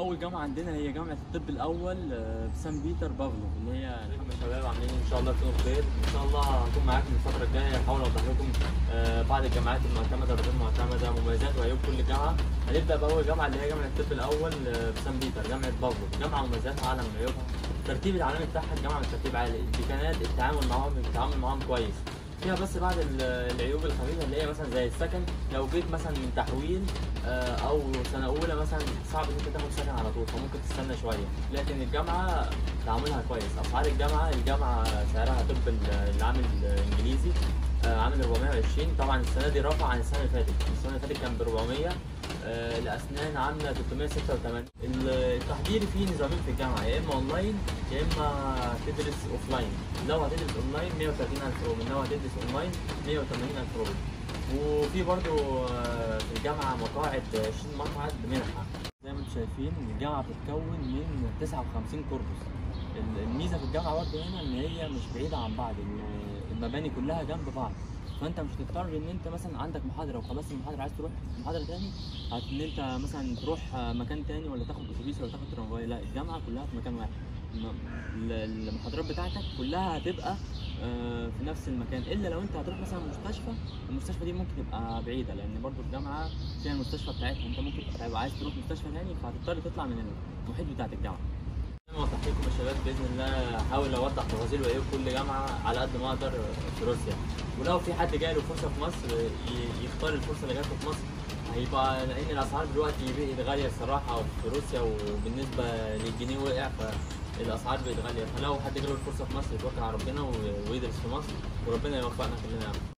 اول جامعه عندنا هي جامعه الطب الاول آه، في سان بيتر بافلو اللي هي ازيكم يا شباب عاملين إيه؟ ان شاء الله تكونوا بخير ان شاء الله هكون معاكم الفتره الجايه هحاول اوضح لكم آه، بعض الجامعات المعتمده والغير معتمده مميزات وعيوب كل جامعه هنبدا باول جامعه اللي هي جامعه الطب الاول آه، في سان بيتر جامعه بافلو جامعه مميزاتها اعلى من عيوبها الترتيب العالمي بتاعها الجامعه من ترتيب عالي الديكانات التعامل معاهم التعامل معاهم كويس فيها بس بعض ال- العيوب الخفيفه اللي هي مثلا زي السكن لو جيت مثلا من تحويل آه، او سنه اولى مثلا صعب ان انت تاخد سكن على طول فممكن تستنى شويه لكن الجامعه تعاملها كويس اسعار الجامعه الجامعه سعرها طب ال- العام الانجليزي آه، عامل 420 طبعا السنه دي رفع عن السنه اللي فاتت السنه اللي فاتت كان ب 400 آه، الاسنان عامله 386 ال- التحضير فيه نظامين في الجامعه يا اما اونلاين يا اما تدرس اوفلاين لو هتدرس اونلاين 130000 روبل لو هتدرس اونلاين 180000 روبل وفي برضو آه، في الجامعه مقاعد 20 مقعد بمنحه زي ما انتم شايفين الجامعه بتتكون من 59 كوربوس ال- الميزه في الجامعه برضه هنا ان هي مش بعيده عن بعض ال- المباني كلها جنب بعض فانت مش هتضطر ان انت مثلا عندك محاضره وخلصت المحاضره عايز تروح محاضره تاني هت- ان انت مثلا تروح آه، مكان تاني ولا تاخد اتوبيس ولا تاخد ترامواي لا الجامعه كلها في مكان واحد م- ال- المحاضرات بتاعتك كلها هتبقى آه، في نفس المكان الا لو انت هتروح مثلا مستشفى المستشفى دي ممكن تبقى بعيده لان برضو الجامعه فيها المستشفى بتاعتها انت ممكن تبقى عايز تروح مستشفى تاني فهتضطر تطلع من المحيط بتاعت الجامعه انا اوضح لكم يا شباب باذن الله هحاول اوضح تفاصيل وعيوب كل جامعه على قد ما اقدر في روسيا ولو في حد جاي له فرصه في مصر ي- يختار الفرصه اللي جات له في مصر هيبقى لان الاسعار دلوقتي بقت غاليه الصراحه في روسيا وبالنسبه للجنيه وقع فالاسعار بقت غاليه فلو حد جاله الفرصه في مصر يتوكل على ربنا و- ويدرس في مصر وربنا يوفقنا كلنا يا رب